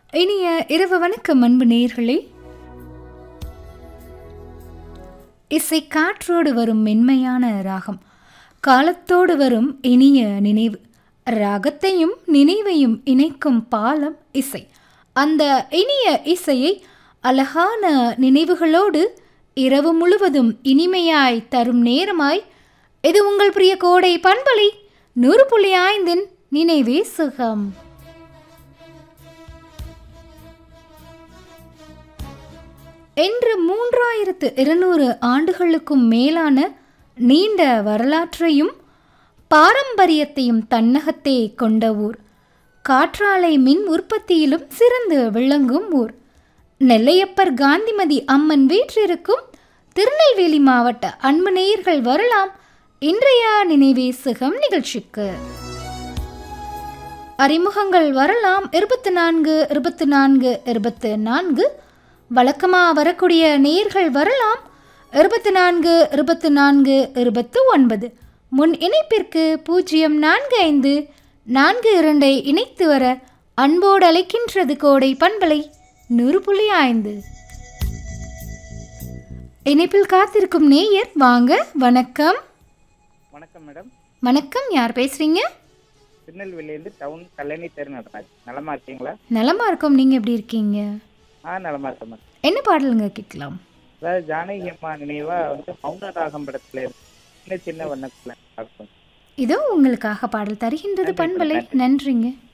இனிய இரவு வணக்கம் அன்பு நேயர்களே இசை காற்றோடு வரும் மென்மையான ராகம் காலத்தோடு வரும் இனிய நினைவு ராகத்தையும் நினைவையும் இணைக்கும் பாலம் இசை அந்த இனிய இசையை அழகான நினைவுகளோடு இரவு முழுவதும் இனிமையாய் தரும் நேரமாய் இது உங்கள் பிரிய கோடை பண்பலை நூறு புள்ளி ஐந்தின் நினைவே சுகம் என்று மூன்றாயிரத்து இருநூறு ஆண்டுகளுக்கும் மேலான நீண்ட வரலாற்றையும் பாரம்பரியத்தையும் தன்னகத்தே கொண்ட ஊர் காற்றாலை மின் உற்பத்தியிலும் சிறந்து விளங்கும் ஊர் நெல்லையப்பர் காந்திமதி அம்மன் வீற்றிருக்கும் திருநெல்வேலி மாவட்ட அன்பு நேயர்கள் வரலாம் இன்றைய நினைவே சுகம் நிகழ்ச்சிக்கு அறிமுகங்கள் வரலாம் இருபத்தி நான்கு இருபத்தி நான்கு இருபத்து நான்கு வழக்கமாக வரக்கூடிய நேர்கள் வரலாம் இருபத்தி நான்கு இருபத்தி நான்கு இருபத்து ஒன்பது முன் இணைப்பிற்கு பூஜ்ஜியம் நான்கு ஐந்து நான்கு இரண்டை இணைத்து வர அன்போடு அழைக்கின்றது கோடை பண்பலை நூறு புள்ளி ஐந்து இணைப்பில் காத்திருக்கும் நேயர் வாங்க வணக்கம் வணக்கம் மேடம் வணக்கம் யார் பேசுறீங்க திருநெல்வேலியிலேருந்து டவுன் கல்லணை தெரு நடந்தாச்சு நலமா இருக்கீங்களா நலமா இருக்கோம் நீங்க எப்படி இருக்கீங்க ஆ நலமா இருக்கேன் மேடம் என்ன பாடலுங்க கேட்கலாம் அதாவது ஜானகி அம்மா நினைவா வந்து மௌன ராகம் படத்துல இருந்து சின்ன சின்ன வண்ணத்துல பார்ப்போம் இதோ உங்களுக்காக பாடல் தருகின்றது பண்பலை நன்றிங்க